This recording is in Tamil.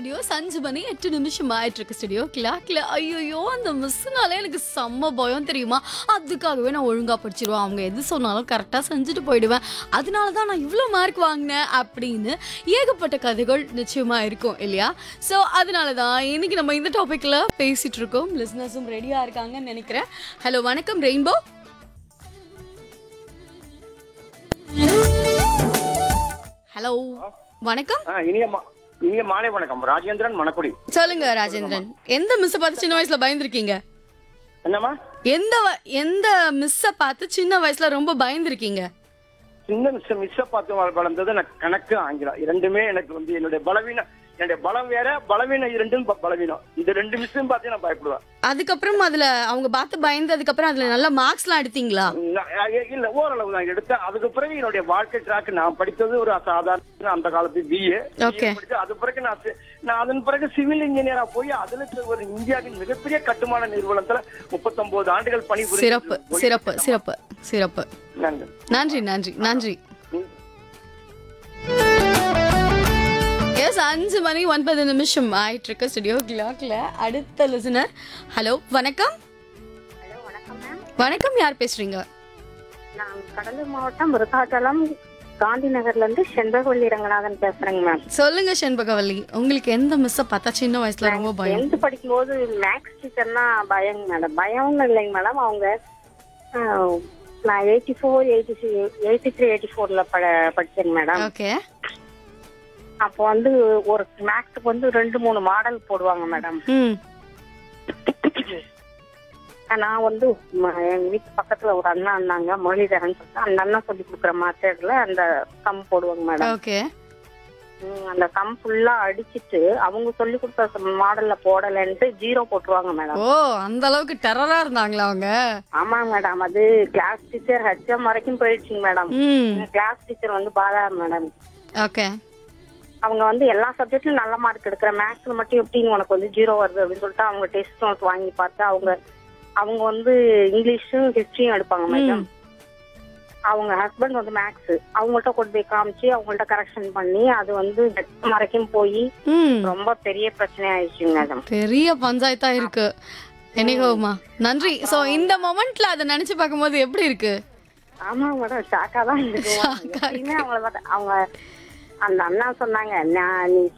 ஸ்டுடியோஸ் அஞ்சு மணி எட்டு நிமிஷம் ஆயிட்டு இருக்கு ஸ்டுடியோ கிளாக்ல ஐயோ அந்த மிஸ்னால எனக்கு செம்ம பயம் தெரியுமா அதுக்காகவே நான் ஒழுங்கா படிச்சிருவேன் அவங்க எது சொன்னாலும் கரெக்டாக செஞ்சுட்டு போயிடுவேன் அதனால தான் நான் இவ்வளோ மார்க் வாங்கினேன் அப்படின்னு ஏகப்பட்ட கதைகள் நிச்சயமா இருக்கும் இல்லையா ஸோ அதனால தான் இன்னைக்கு நம்ம இந்த டாபிக்ல பேசிட்டு இருக்கோம் லிஸ்னஸும் ரெடியா இருக்காங்கன்னு நினைக்கிறேன் ஹலோ வணக்கம் ரெயின்போ ஹலோ வணக்கம் ஆ, இனிய மா- இனிய மாலை வணக்கம் ராஜேந்திரன் மணக்குடி சொல்லுங்க ராஜேந்திரன் எந்த மிஸ் பார்த்து சின்ன வயசுல பயந்துருக்கீங்க என்னம்மா எந்த வ- எந்த மிஸ்ஸ பார்த்து சின்ன வயசுல ரொம்ப பயந்துருக்கீங்க சின்ன மிஸ் மிஸ்ஸ பார்த்து வள- வளர்ந்தது எனக்கு கணக்கு ஆங்கிலம் இரண்டுமே எனக்கு வந்து என்னுடைய பலவீனம் என்னுடைய பலம் வேற பலவீனம் இரண்டும் ப- பலவீனம் இந்த ரெண்டு மிஸ்ஸும் பார்த்து நான் பயப்படுவேன் அதுக்கப்புறம் அதுல அவங்க பார்த்து பயந்ததுக்கு அப்புறம் அதுல நல்ல மார்க்ஸ்லாம் எடுத்தீங்க நான் அ- இல்ல ஓரளவு தான் எடுத்தேன் அதுக்கு பிறகு என்னுடைய வாழ்க்கை ட்ராக் நான் படித்தது ஒரு சாதாரண அந்த காலத்து பிஏ Okay. அது பிறகு நான் சி- நான் அதன் பிறகு சிவில் இன்ஜினியரா போய் அதுல ஒரு இந்தியாவின் மிகப்பெரிய கட்டுமான நிறுவனத்துல முப்பத்தொன்பது ஆண்டுகள் பணிபுரிந்து சிறப்பு சிறப்பு சிறப்பு சிறப்பு நன்றி நன்றி நன்றி நன்றி ம். எஸ் அஞ்சு மணி ஒன்பது நிமிஷம் ஆயிட்டு இருக்கு ஸ்டுடியோ கிளாக்ல அடுத்த லிசனர் ஹலோ வணக்கம் ஹலோ வணக்கம் மேம் வணக்கம் யார் பேசுறீங்க நான் கடலூர் மாவட்டம் விருத்தாச்சலம் காந்தி நகர்ல இருந்து செண்பகவல்லி ரங்கநாதன் பேசுறேங்க மேம் சொல்லுங்க செண்பகவல்லி உங்களுக்கு எந்த மிஸ்ஸ பார்த்தா சின்ன வயசுல ரொம்ப பயம் டென்த் படிக்கும்போது மேக்ஸ் டீச்சர்னா பயங்க மேடம் பயம்னு இல்லைங்க மேடம் அவங்க ஆஹ், நான் eighty four eighty eighty three eighty ஃபோர்ல பட படிச்சேங்க மேடம் ஓகே அப்போ வந்து ஒரு மேக்ஸுக்கு வந்து ரெண்டு மூணு மாடல் போடுவாங்க மேடம் ம் நான் வந்து ம- எங்க வீட்டு பக்கத்துல ஒரு அண்ணா இருந்தாங்க முரளிதரன் சொல்லிட்டு அந்த அண்ணா சொல்லி கொடுக்குற மாத்திரத்துல அந்த சம் போடுவாங்க மேடம் ஓகே ம், அந்த சம் ஃபுல்லா அடிச்சிட்டு அவங்க சொல்லி கொடுத்த மாடல்ல போடலன்ட்டு ஜீரோ போட்டுருவாங்க மேடம் ஓ அந்த அளவுக்கு டெரரா இருந்தாங்களா அவங்க ஆமாங்க மேடம் அது கிளாஸ் டீச்சர் ஹெச்எம் வரைக்கும் போயிடுச்சுங்க மேடம் ம் கிளாஸ் டீச்சர் வந்து பாதா மேடம் ஓகே அவங்க வந்து எல்லா சப்ஜெக்ட்லயும் நல்ல மார்க் எடுக்கிற மேக்ஸ்ல மட்டும் எப்படி உனக்கு வந்து ஜீரோ வருது அப்படின்னு சொல்லிட்டு அவங்க டெஸ்ட் நோட் வாங்கி பார்த்து அவங்க அவங்க வந்து இங்கிலீஷும் ஹிஸ்டரியும் எடுப்பாங்க மேடம் அவங்க ஹஸ்பண்ட் வந்து மேக்ஸ் அவங்கள்ட்ட கொண்டு போய் காமிச்சு அவங்கள்ட்ட கரெக்ஷன் பண்ணி அது வந்து HM வரைக்கும் போய் ம் ரொம்ப பெரிய பிரச்சனை ஆயிடுச்சுங்க மேடம் பெரிய பஞ்சாயத்தா இருக்கு எனிகோமா நன்றி சோ இந்த மொமெண்ட்ல அதை நினைச்சு பார்க்கும்போது எப்படி இருக்கு ஆமா மேடம் ஷாக்கா தான் இருக்கு எப்பயுமே அவங்கள பார்த்தா அவங்க அந்த அண்ணா சொன்னாங்க நான் நீ